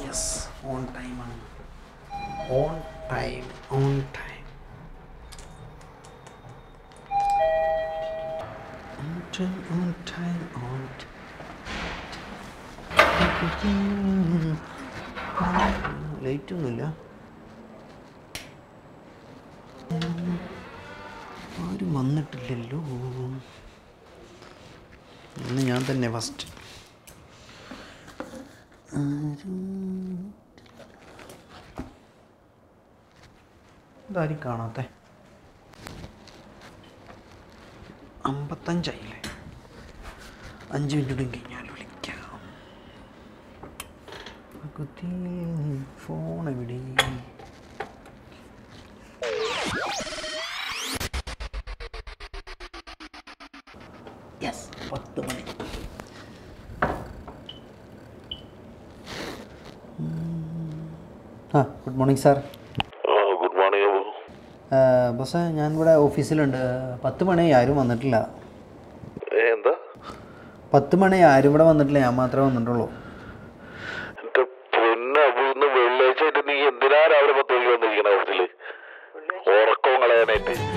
yes on ടൈമാണ് on time on time On time, on time, on light ഒന്നുമില്ല ആരും വന്നിട്ടില്ലല്ലോ ഇന്ന് ഞാൻ തന്നെ ഫസ്റ്റ് ഇതാരും കാണാത്തെ അമ്പത്തഞ്ചായില്ലേ അഞ്ച് മിനിറ്റ് കഴിഞ്ഞാൽ വിളിക്കാം കുത്തി ഫോൺ എവിടെ യെസ് പത്ത് മണി ആ good morning sir good morning boss ഞാനിവിടെ ഓഫീസിലുണ്ട് പത്ത് മണി ആരും വന്നിട്ടില്ല എന്താ പത്ത് മണി ആരും ഇവിടെ വന്നിട്ടില്ല ഞാൻ മാത്രമേ വന്നിട്ടുള്ളൂ എന്റെ പൊന്ന ഇന്ന് വെള്ളിയാഴ്ച ആയിട്ട് നീ എന്തിനാ രാവിലെ പത്ത് മണിക്ക് വന്നിരിക്കണ ഓഫീസില് ഉറക്കവും കളയാനായിട്ട്